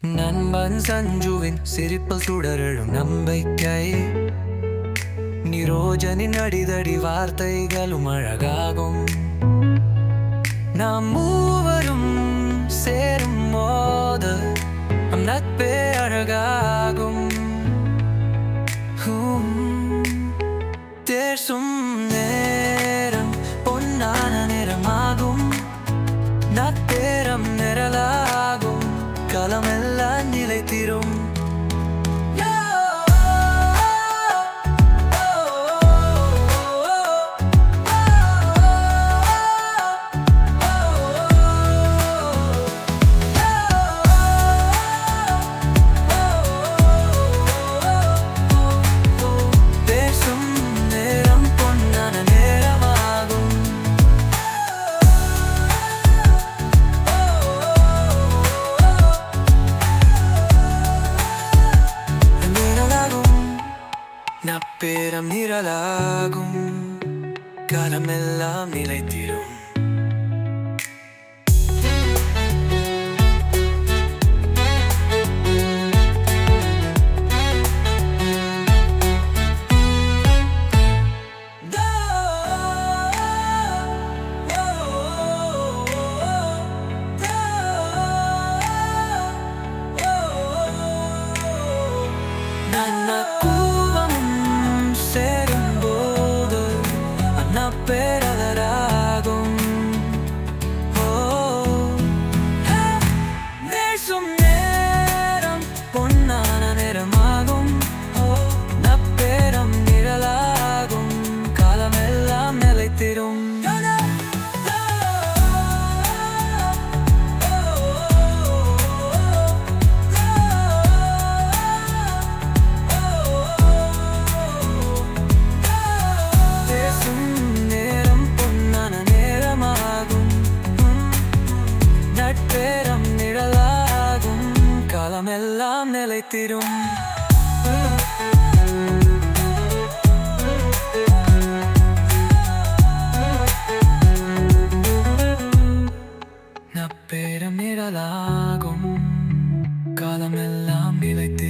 நண்பன் சஞ்சுவின் சிரிப்பில் சுடரும் நம்பிக்கை நிரோஜனின் அடிதடி வார்த்தைகளும் அழகாகும் நாம் மூவரும் சேரும் போது நம் நட்பே அழகாகும் ஹூம். தேர்சும் நேரம் பொன்னான நிறமாகும் நட்பேரம் நிரலாகும் களமெல்லாம் நிலைத்திரும் பேசும் நேரம் பொன்னான நேரமாகும் நிரலாகும் நப்பேரம் நிரலாகும் காலமெல்லாம் நிலைத்திரும் ನನ್ನ ಕೂವಂ ಸೇರುம்போது அண்ணா பேரலராகும் ஓ பேசும் நேரம் பொன்னான நேரமாகும் ஓ நப்பேரம் நிழலாகும் காலமெல்லாம் நிலைத்திரும் பேசும் நேரம் பொன்னான நேரமாகும் நட்பேரம் நிழலாகும் காலமெல்லாம் நிலைத்திரும் நப்பேரம் நிழலாகும் காலமெல்லாம் நிலைத்திரும்